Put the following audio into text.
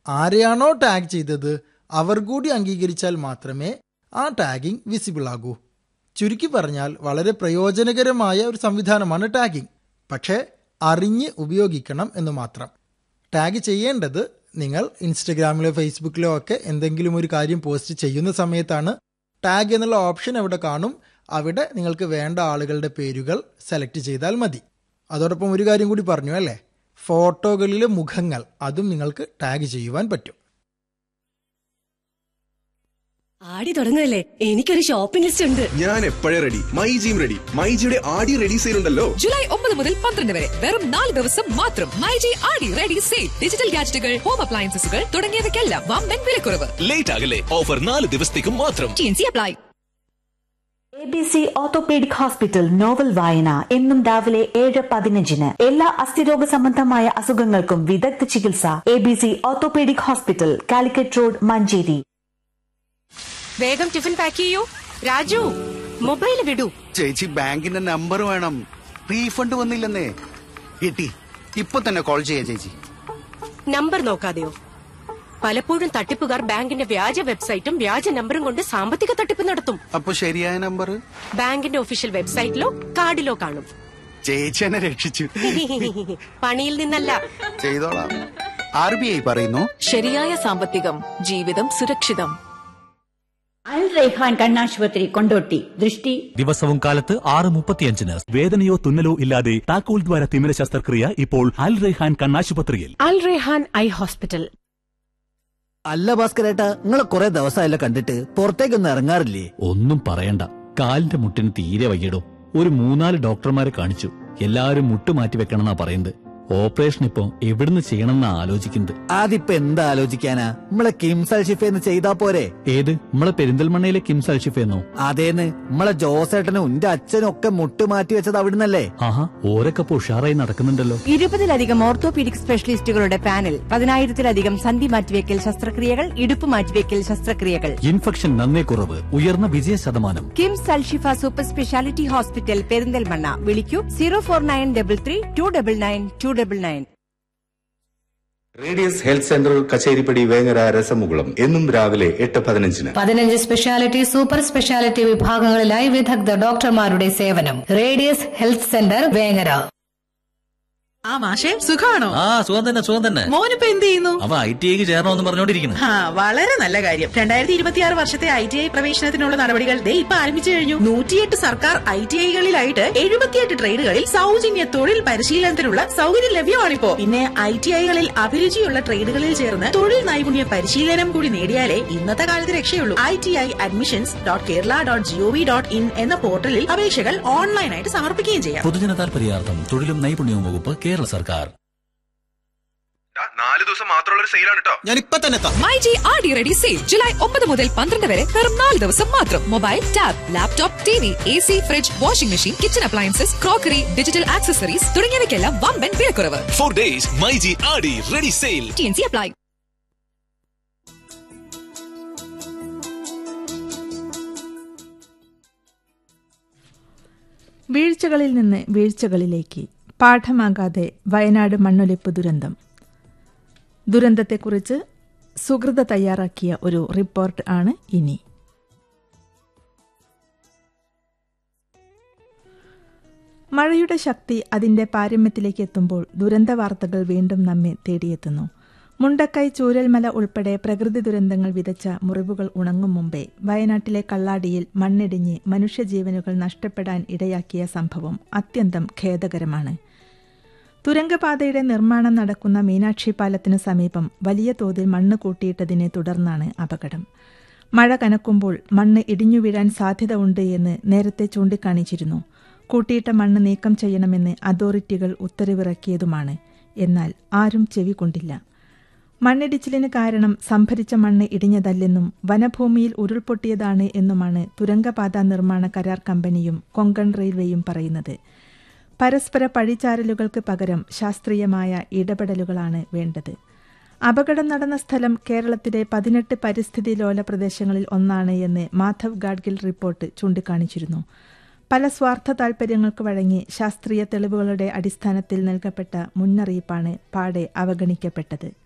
ആരെയാണോ ടാഗ് ചെയ്തത് അവർ കൂടി അംഗീകരിച്ചാൽ മാത്രമേ ആ ടാഗിംഗ് വിസിബിൾ ആകൂ ചുരുക്കി പറഞ്ഞാൽ വളരെ പ്രയോജനകരമായ ഒരു സംവിധാനമാണ് ടാഗിംഗ് പക്ഷേ അറിഞ്ഞ് ഉപയോഗിക്കണം എന്ന് മാത്രം ടാഗ് ചെയ്യേണ്ടത് നിങ്ങൾ ഇൻസ്റ്റഗ്രാമിലോ ഫേസ്ബുക്കിലോ ഒക്കെ എന്തെങ്കിലും ഒരു കാര്യം പോസ്റ്റ് ചെയ്യുന്ന സമയത്താണ് ടാഗ് എന്നുള്ള ഓപ്ഷൻ അവിടെ കാണും അവിടെ നിങ്ങൾക്ക് വേണ്ട ആളുകളുടെ പേരുകൾ സെലക്ട് ചെയ്താൽ മതി അതോടൊപ്പം ഒരു കാര്യം കൂടി പറഞ്ഞു അല്ലേ ഫോട്ടോകളിലെ മുഖങ്ങൾ അതും നിങ്ങൾക്ക് ടാഗ് ചെയ്യുവാൻ പറ്റും ആടി തുടങ്ങുകയല്ലേ എനിക്കൊരു ഷോപ്പിംഗ് ലിസ്റ്റ് ഉണ്ട് ഞാൻ എപ്പോഴേ റെഡി മൈ ജിയും റെഡി മൈ ജിയുടെ ആടി റെഡി സെയിൽ ഉണ്ടല്ലോ ജൂലൈ ഒമ്പത് മുതൽ പന്ത്രണ്ട് വരെ വെറും നാല് ദിവസം മാത്രം myG Aadi ready sale digital ഗാഡ്ജറ്റുകൾ ഹോം അപ്ലയൻസസുകൾ തുടങ്ങിയവയ്ക്കെല്ലാം വമ്പൻ വിലക്കുറവ് ലേറ്റ് ആകല്ലേ ഓഫർ നാല് ദിവസത്തേക്കും മാത്രം T N C apply A B C orthopaedic hospital novel വായന എന്നും രാവിലെ ഏഴ് പതിനഞ്ചിന് എല്ലാ അസ്ഥിരോഗ സംബന്ധമായ അസുഖങ്ങൾക്കും വിദഗ്ധ ചികിത്സ A B C orthopaedic hospital Calicut road Manjeri വേഗം ടിഫിൻ പാക്ക് ചെയ്യൂ രാജു മൊബൈൽ വിടൂ ചേച്ചി ബാങ്കിന്റെ നമ്പർ വേണം റീഫണ്ട് വന്നില്ലെന്നേ കിട്ടി ഇപ്പൊ തന്നെ കോൾ ചെയ്യാം ചേച്ചി നമ്പർ നോക്കാതെയോ പലപ്പോഴും തട്ടിപ്പുകാർ ബാങ്കിന്റെ വ്യാജ വെബ്സൈറ്റും വ്യാജ നമ്പറും കൊണ്ട് സാമ്പത്തിക തട്ടിപ്പ് നടത്തും അപ്പൊ ശരിയായ നമ്പർ ബാങ്കിന്റെ ഒഫീഷ്യൽ വെബ്സൈറ്റിലോ കാർഡിലോ കാണും ചേച്ചി എന്നെ രക്ഷിച്ചു പണിയിൽ നിന്നല്ല ചെയ്തോളാം ആർ ബി ഐ പറയുന്നു ശരിയായ സാമ്പത്തികം ജീവിതം സുരക്ഷിതം അൽ റൈഹാൻ കണ്ണാശുപത്രി കൊണ്ടോട്ടി ദൃഷ്ടി ദിവസവും കാലത്ത് ആറ് മുപ്പത്തിയഞ്ചിന് വേദനയോ തുന്നലോ ഇല്ലാതെ താക്കോൽ ദ്വാര തിമിര ശസ്ത്രക്രിയ ഇപ്പോൾ അൽ റെഹാൻ കണ്ണാശുപത്രിയിൽ അൽ റെഹാൻ ഐ ഹോസ്പിറ്റൽ അല്ല ഭാസ്കരേട്ടാ നിങ്ങളെ കുറെ ദിവസമായല്ലോ കണ്ടിട്ട് പുറത്തേക്കൊന്നും ഇറങ്ങാറില്ലേ ഒന്നും പറയണ്ട കാലിന്റെ മുട്ടിന് തീരെ വയ്യടോ ഒരു മൂന്നാല് ഡോക്ടർമാരെ കാണിച്ചു എല്ലാവരും മുട്ട് മാറ്റി വെക്കണമെന്നാ പറയുന്നത് ഓപ്പറേഷൻ ഇപ്പൊ എവിടുന്ന് ചെയ്യണമെന്നാ ആലോചിക്കുന്നത് അതിപ്പോ എന്താ ആലോചിക്കാനാ നമ്മളെ കിംസൽ ഷിഫേന്ന് ചെയ്താ പോരെ ഏത് നമ്മളെ പെരിന്തൽമണ്ണയിലെ കിംസ് അൽഷിഫെന്നോ അതേന്ന് നമ്മളെ ജോസേട്ടനും എന്റെ അച്ഛനും ഒക്കെ മുട്ട് മാറ്റി വെച്ചത് അവിടുന്നല്ലേ ആഹാ ഓരൊക്കെ ഇപ്പൊ ഉഷാറായി നടക്കുന്നുണ്ടല്ലോ ഇരുപതിലധികം ഓർത്തോപീഡിക് സ്പെഷ്യലിസ്റ്റുകളുടെ പാനൽ പതിനായിരത്തിലധികം സന്ധി മാറ്റിവെക്കൽ ശസ്ത്രക്രിയകൾ ഇടുപ്പ് മാറ്റിവെക്കൽ ശസ്ത്രക്രിയകൾ ഇൻഫെക്ഷൻ നന്നേ കുറവ് ഉയർന്ന വിജയ ശതമാനം KIMS Alshifa super speciality hospital Perinthalmanna വിളിക്കൂ zero four nine double three two double nine two double nine radius health centre Kacheripadi Vengara രസമുകുളം എന്നും രാവിലെ എട്ട് പതിനഞ്ചിന് പതിനഞ്ച് സ്പെഷ്യാലിറ്റി സൂപ്പർ സ്പെഷ്യാലിറ്റി വിഭാഗങ്ങളിലായി വിദഗ്ധ ഡോക്ടർമാരുടെ സേവനം റേഡിയസ് ഹെൽത്ത് സെന്റർ വേങ്ങര ആ മാഷെ സുഖാണോ ആ സുഖം തന്നെ സുഖം തന്നെ മോനിപ്പോ എന്ത് ചെയ്യുന്നു അവ ഐ ടി ഐക്ക് ചേരണമെന്ന് പറഞ്ഞോണ്ടിരിക്കുന്നു ആ വളരെ നല്ല കാര്യം രണ്ടായിരത്തി ഇരുപത്തിയാറ് വർഷത്തെ ഐ ടി ഐ പ്രവേശനത്തിനുള്ള നടപടികൾ ദേ ഇപ്പൊ ആരംഭിച്ചു കഴിഞ്ഞു നൂറ്റിയെട്ട് സർക്കാർ ഐ ടി ഐകളിലായിട്ട് എഴുപത്തിയെട്ട് ട്രേഡുകളിൽ സൗജന്യ തൊഴിൽ പരിശീലനത്തിനുള്ള സൗകര്യം ലഭ്യമാണിപ്പോ പിന്നെ ഐ ടി ഐകളിൽ അഭിരുചിയുള്ള ട്രേഡുകളിൽ ചേർന്ന് തൊഴിൽ നൈപുണ്യ പരിശീലനം കൂടി നേടിയാലേ ഇന്നത്തെ കാലത്ത് രക്ഷയുള്ളൂ I T I admissions dot Kerala dot G O V dot in എന്ന പോർട്ടലിൽ അപേക്ഷകൾ ഓൺലൈനായിട്ട് സമർപ്പിക്കുകയും ചെയ്യാം പൊതുജന താൽപര്യാർത്ഥം തൊഴിലും നൈപുണ്യവും വകുപ്പ് കേരള സർക്കാർ നാല് ദിവസം മാത്രമുള്ള ഒരു സെയിലാണ് കേട്ടോ ഞാൻ ഇപ്പൊ തന്നെ എത്താം myG Aadi ready sale July ഒമ്പത് മുതൽ പന്ത്രണ്ട് വരെ വെറും നാല് ദിവസം മാത്രം mobile tab laptop T V A C fridge washing machine kitchen appliances crockery digital accessories തുടങ്ങിയവയ്ക്കെല്ലാം വമ്പൻ വിലക്കുറവ് four days myG Aadi ready sale T N C apply വീഴ്ചകളിൽ നിന്ന് വീഴ്ചകളിലേക്ക് പാഠമാകാതെ വയനാട് മണ്ണൊലിപ്പ് ദുരന്തം ദുരന്തത്തെക്കുറിച്ച് സുഹൃത തയ്യാറാക്കിയ ഒരു റിപ്പോർട്ട് ആണ് ഇനി മഴയുടെ ശക്തി അതിന്റെ പാരമ്യത്തിലേക്ക് എത്തുമ്പോൾ ദുരന്ത വാർത്തകൾ വീണ്ടും നമ്മെ തേടിയെത്തുന്നു മുണ്ടക്കൈ ചൂരൽമല ഉൾപ്പെടെ പ്രകൃതി ദുരന്തങ്ങൾ വിതച്ച മുറിവുകൾ ഉണങ്ങും മുമ്പേ വയനാട്ടിലെ കള്ളാടിയിൽ മണ്ണിടിഞ്ഞ് മനുഷ്യജീവനുകൾ നഷ്ടപ്പെടാൻ ഇടയാക്കിയ സംഭവം അത്യന്തം ഖേദകരമാണ് തുരങ്കപാതയുടെ നിർമ്മാണം നടക്കുന്ന മീനാക്ഷി പാലത്തിനു സമീപം വലിയ തോതിൽ മണ്ണ് കൂട്ടിയിട്ടതിനെ തുടർന്നാണ് അപകടം മഴ കനക്കുമ്പോൾ മണ്ണ് ഇടിഞ്ഞു വീഴാൻ സാധ്യത ഉണ്ട് എന്ന് നേരത്തെ ചൂണ്ടിക്കാണിച്ചിരുന്നു കൂട്ടിയിട്ട മണ്ണ് നീക്കം ചെയ്യണമെന്ന് അതോറിറ്റികൾ ഉത്തരവിറക്കിയതുമാണ് എന്നാൽ ആരും ചെവി കൊണ്ടില്ല മണ്ണിടിച്ചിലിന് കാരണം സംഭരിച്ച മണ്ണ് ഇടിഞ്ഞതല്ലെന്നും വനഭൂമിയിൽ ഉരുൾപൊട്ടിയതാണ് എന്നുമാണ് തുരങ്കപാത നിർമ്മാണ കരാർ കമ്പനിയും കൊങ്കൺ റെയിൽവേയും പറയുന്നത് പരസ്പര പഴിചാരലുകൾക്ക് പകരം ശാസ്ത്രീയമായ ഇടപെടലുകളാണ് വേണ്ടത് അപകടം നടന്ന സ്ഥലം കേരളത്തിലെ പതിനെട്ട് പരിസ്ഥിതി ലോല പ്രദേശങ്ങളിൽ ഒന്നാണ് എന്ന് മാധവ് ഗാഡ്ഗിൽ റിപ്പോർട്ട് ചൂണ്ടിക്കാണിച്ചിരുന്നു പല സ്വാർത്ഥ താൽപര്യങ്ങൾക്ക് വഴങ്ങി ശാസ്ത്രീയ തെളിവുകളുടെ അടിസ്ഥാനത്തിൽ നൽകപ്പെട്ട മുന്നറിയിപ്പാണ് പാടെ അവഗണിക്കപ്പെട്ടത്